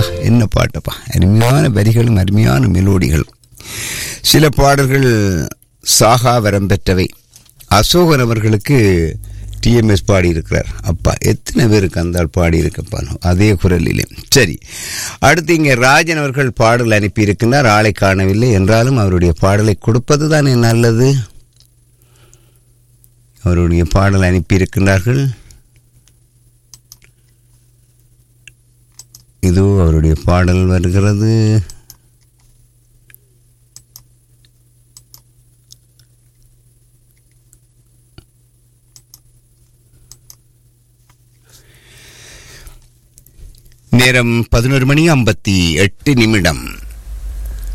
என்ன பாட்டப்பா அருமையான வரிகளும் அருமையான மெலோடிகளும் சில பாடல்கள் சாகா வரம் பெற்றவை அசோகன் அவர்களுக்கு டிஎம்எஸ் பாடியிருக்கிறார் அப்பா எத்தனை பேருக்கு அந்த ஆள் பாடியிருக்கப்பா அதே குரலிலே சரி அடுத்து இங்கே ராஜன் அவர்கள் பாடல் அனுப்பியிருக்கிறார் ஆளை காணவில்லை என்றாலும் அவருடைய பாடலை கொடுப்பது தானே நல்லது அவருடைய பாடல் அனுப்பியிருக்கிறார்கள் இதோ அவருடைய பாடல் வருகிறது நேரம் பதினோரு மணி ஐம்பத்தி எட்டு நிமிடம்